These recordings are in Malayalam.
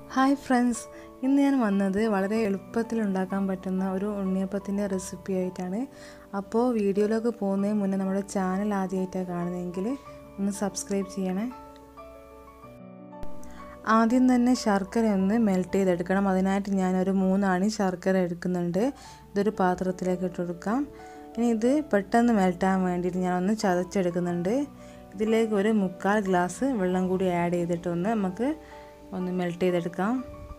ഹായ് ഫ്രണ്ട്സ് ഇന്ന് ഞാൻ വന്നത് വളരെ എളുപ്പത്തിൽ ഉണ്ടാക്കാൻ പറ്റുന്ന ഒരു ഉണ്ണിയപ്പത്തിൻ്റെ റെസിപ്പി ആയിട്ടാണ് അപ്പോൾ വീഡിയോയിലേക്ക് പോകുന്നതിന് മുന്നേ നമ്മുടെ ചാനൽ ആദ്യമായിട്ടാണ് കാണുന്നതെങ്കിൽ ഒന്ന് സബ്സ്ക്രൈബ് ചെയ്യണേ ആദ്യം തന്നെ ശർക്കര ഒന്ന് മെൽറ്റ് ചെയ്തെടുക്കണം അതിനായിട്ട് ഞാനൊരു മൂന്നാണി ശർക്കര എടുക്കുന്നുണ്ട് ഇതൊരു പാത്രത്തിലേക്ക് ഇട്ട് കൊടുക്കാം ഇനി ഇത് പെട്ടെന്ന് മെൽറ്റാൻ വേണ്ടിയിട്ട് ഞാനൊന്ന് ചതച്ചെടുക്കുന്നുണ്ട് ഇതിലേക്ക് ഒരു മുക്കാൽ ഗ്ലാസ് വെള്ളം കൂടി ആഡ് ചെയ്തിട്ടൊന്ന് നമുക്ക് ഒന്ന് മെൽറ്റ് ചെയ്തെടുക്കാം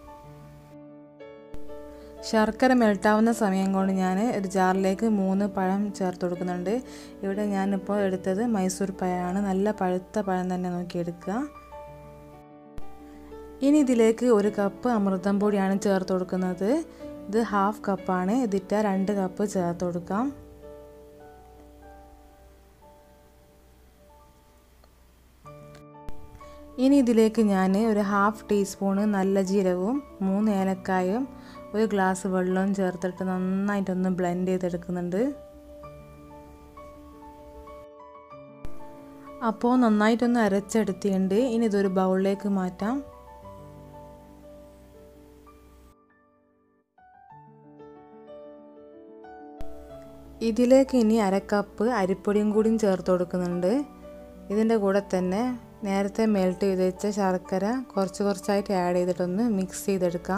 ശർക്കര മെൽട്ടാവുന്ന സമയം കൊണ്ട് ഞാൻ ഒരു ജാറിലേക്ക് മൂന്ന് പഴം ചേർത്ത് കൊടുക്കുന്നുണ്ട് ഇവിടെ ഞാനിപ്പോൾ എടുത്തത് മൈസൂർ പഴമാണ് നല്ല പഴുത്ത പഴം തന്നെ നോക്കി എടുക്കുക ഇനി ഇതിലേക്ക് ഒരു കപ്പ് അമൃതം പൊടിയാണ് ചേർത്ത് കൊടുക്കുന്നത് ഇത് ഹാഫ് കപ്പാണ് ഇതിട്ട രണ്ട് കപ്പ് ചേർത്ത് കൊടുക്കാം ഇനി ഇതിലേക്ക് ഞാൻ ഒരു ഹാഫ് ടീസ്പൂണ് നല്ല ജീരകവും മൂന്ന് ഏലക്കായും ഒരു ഗ്ലാസ് വെള്ളവും ചേർത്തിട്ട് നന്നായിട്ടൊന്ന് ബ്ലെൻഡ് ചെയ്തെടുക്കുന്നുണ്ട് അപ്പോൾ നന്നായിട്ടൊന്ന് അരച്ചെടുത്തിട്ടുണ്ട് ഇനി ഇതൊരു ബൗളിലേക്ക് മാറ്റാം ഇതിലേക്ക് ഇനി അരക്കപ്പ് അരിപ്പൊടിയും കൂടിയും ചേർത്ത് കൊടുക്കുന്നുണ്ട് ഇതിൻ്റെ കൂടെ തന്നെ നേരത്തെ മെൽറ്റ് ചെയ്ത് വെച്ച ശർക്കര കുറച്ച് കുറച്ചായിട്ട് ആഡ് ചെയ്തിട്ടൊന്ന് മിക്സ് ചെയ്തെടുക്കാം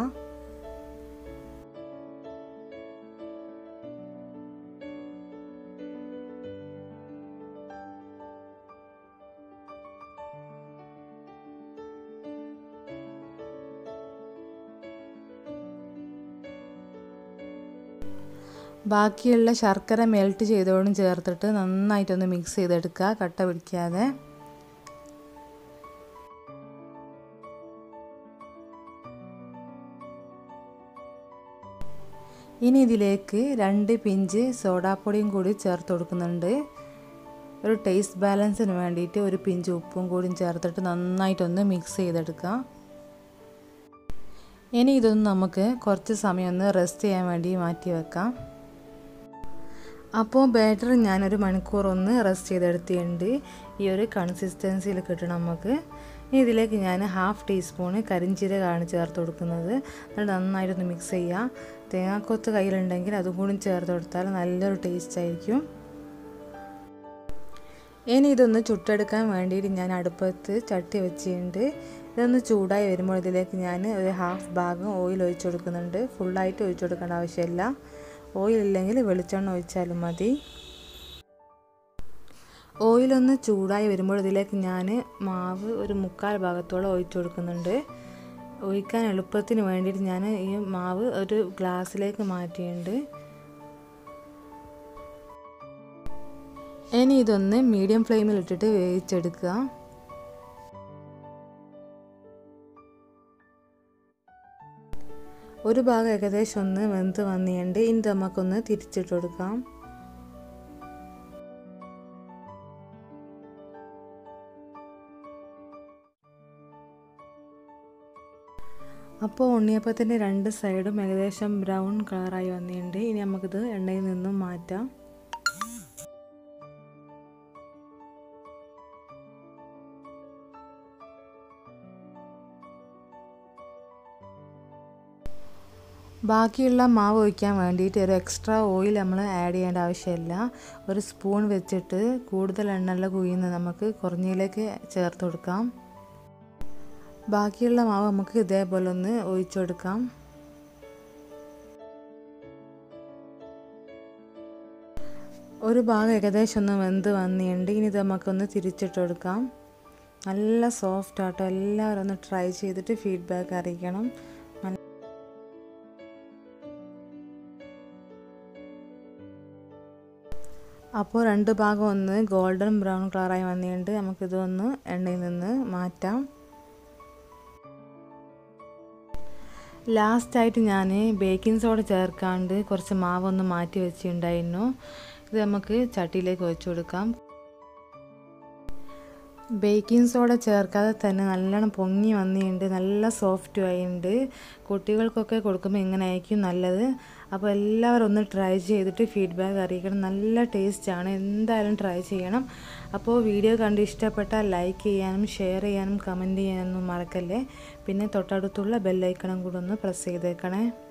ബാക്കിയുള്ള ശർക്കര മെൽറ്റ് ചെയ്തോടും ചേർത്തിട്ട് നന്നായിട്ടൊന്ന് മിക്സ് ചെയ്തെടുക്കുക കട്ട പിടിക്കാതെ ഇനി ഇതിലേക്ക് രണ്ട് പിഞ്ച് സോഡാപ്പൊടിയും കൂടി ചേർത്ത് കൊടുക്കുന്നുണ്ട് ഒരു ടേസ്റ്റ് ബാലൻസിന് വേണ്ടിയിട്ട് ഒരു പിഞ്ച് ഉപ്പും കൂടി ചേർത്തിട്ട് നന്നായിട്ടൊന്ന് മിക്സ് ചെയ്തെടുക്കാം ഇനി ഇതൊന്ന് നമുക്ക് കുറച്ച് സമയം ഒന്ന് റെസ്റ്റ് ചെയ്യാൻ വേണ്ടി മാറ്റി വെക്കാം അപ്പോൾ ബാറ്റർ ഞാനൊരു മണിക്കൂർ ഒന്ന് റെസ്റ്റ് ചെയ്തെടുത്തിട്ടുണ്ട് ഈ ഒരു കൺസിസ്റ്റൻസിയിൽ കിട്ടണം നമുക്ക് ഇനി ഇതിലേക്ക് ഞാൻ ഹാഫ് ടീസ്പൂണ് കരിഞ്ചീരകമാണ് ചേർത്ത് കൊടുക്കുന്നത് എന്നിട്ട് നന്നായിട്ടൊന്ന് മിക്സ് ചെയ്യുക തേങ്ങാക്കൊത്ത് കയ്യിലുണ്ടെങ്കിൽ അതും കൂടി ചേർത്ത് കൊടുത്താൽ നല്ലൊരു ടേസ്റ്റ് ആയിരിക്കും ഇനി ഇതൊന്ന് ചുട്ടെടുക്കാൻ വേണ്ടിയിട്ട് ഞാൻ അടുപ്പത്ത് ചട്ടി വെച്ചിട്ടുണ്ട് ഇതൊന്ന് ചൂടായി വരുമ്പോൾ ഇതിലേക്ക് ഞാൻ ഒരു ഹാഫ് ഭാഗം ഓയിൽ ഒഴിച്ചു കൊടുക്കുന്നുണ്ട് ഫുള്ളായിട്ട് ഒഴിച്ചു കൊടുക്കേണ്ട ആവശ്യമില്ല ഓയിൽ ഇല്ലെങ്കിൽ വെളിച്ചെണ്ണ ഒഴിച്ചാലും മതി ഓയിലൊന്ന് ചൂടായി വരുമ്പോൾ ഇതിലേക്ക് ഞാൻ മാവ് ഒരു മുക്കാൽ ഭാഗത്തോളം ഒഴിച്ചു കൊടുക്കുന്നുണ്ട് ഒഴിക്കാൻ എളുപ്പത്തിന് വേണ്ടിയിട്ട് ഞാൻ ഈ മാവ് ഒരു ഗ്ലാസ്സിലേക്ക് മാറ്റിയിട്ടുണ്ട് ഇനി ഇതൊന്ന് മീഡിയം ഫ്ലെയിമിൽ ഇട്ടിട്ട് വേവിച്ചെടുക്കുക ഒരു ഭാഗം ഏകദേശം ഒന്ന് വെന്ത് വന്നിട്ടുണ്ട് ഇനി നമുക്കൊന്ന് തിരിച്ചിട്ട് കൊടുക്കാം അപ്പോൾ ഉണ്ണിയപ്പത്തിൻ്റെ രണ്ട് സൈഡും ഏകദേശം ബ്രൗൺ കളറായി വന്നിട്ടുണ്ട് ഇനി നമുക്കിത് എണ്ണയിൽ നിന്നും മാറ്റാം ബാക്കിയുള്ള മാവ് ഒഴിക്കാൻ വേണ്ടിയിട്ട് ഒരു എക്സ്ട്രാ ഓയിൽ നമ്മൾ ആഡ് ചെയ്യേണ്ട ആവശ്യമില്ല ഒരു സ്പൂൺ വെച്ചിട്ട് കൂടുതൽ എണ്ണയുള്ള കുഴിന്ന് നമുക്ക് കുറഞ്ഞിലേക്ക് ചേർത്ത് കൊടുക്കാം ബാക്കിയുള്ള മാവ് നമുക്ക് ഇതേപോലെ ഒന്ന് ഒഴിച്ചു കൊടുക്കാം ഒരു ഭാഗം ഏകദേശം ഒന്ന് വെന്ത് വന്നിട്ടുണ്ട് ഇനി ഇത് നമുക്കൊന്ന് തിരിച്ചിട്ട് കൊടുക്കാം നല്ല സോഫ്റ്റ് ആട്ടോ എല്ലാവരും ഒന്ന് ട്രൈ ചെയ്തിട്ട് ഫീഡ്ബാക്ക് അറിയിക്കണം അപ്പോൾ രണ്ട് ഭാഗം ഒന്ന് ഗോൾഡൻ ബ്രൗൺ കളറായി വന്നിട്ടുണ്ട് നമുക്കിതൊന്ന് എണ്ണയിൽ നിന്ന് മാറ്റാം ലാസ്റ്റായിട്ട് ഞാൻ ബേക്കിംഗ് സോഡ ചേർക്കാണ്ട് കുറച്ച് മാവൊന്ന് മാറ്റി വെച്ചിട്ടുണ്ടായിരുന്നു ഇത് നമുക്ക് ചട്ടിയിലേക്ക് ഒഴിച്ചു കൊടുക്കാം ബേക്കിംഗ് സോഡ ചേർക്കാതെ തന്നെ നല്ലോണം പൊങ്ങി വന്നിട്ടുണ്ട് നല്ല സോഫ്റ്റും ആയിട്ടുണ്ട് കുട്ടികൾക്കൊക്കെ കൊടുക്കുമ്പോൾ ഇങ്ങനെ ആയിരിക്കും നല്ലത് അപ്പോൾ എല്ലാവരും ഒന്ന് ട്രൈ ചെയ്തിട്ട് ഫീഡ്ബാക്ക് അറിയിക്കണം നല്ല ടേസ്റ്റാണ് എന്തായാലും ട്രൈ ചെയ്യണം അപ്പോൾ വീഡിയോ കണ്ട് ഇഷ്ടപ്പെട്ടാൽ ലൈക്ക് ചെയ്യാനും ഷെയർ ചെയ്യാനും കമൻറ്റ് ചെയ്യാനൊന്നും മറക്കല്ലേ പിന്നെ തൊട്ടടുത്തുള്ള ബെല്ലൈക്കണം കൂടെ ഒന്ന് പ്രസ് ചെയ്തേക്കണേ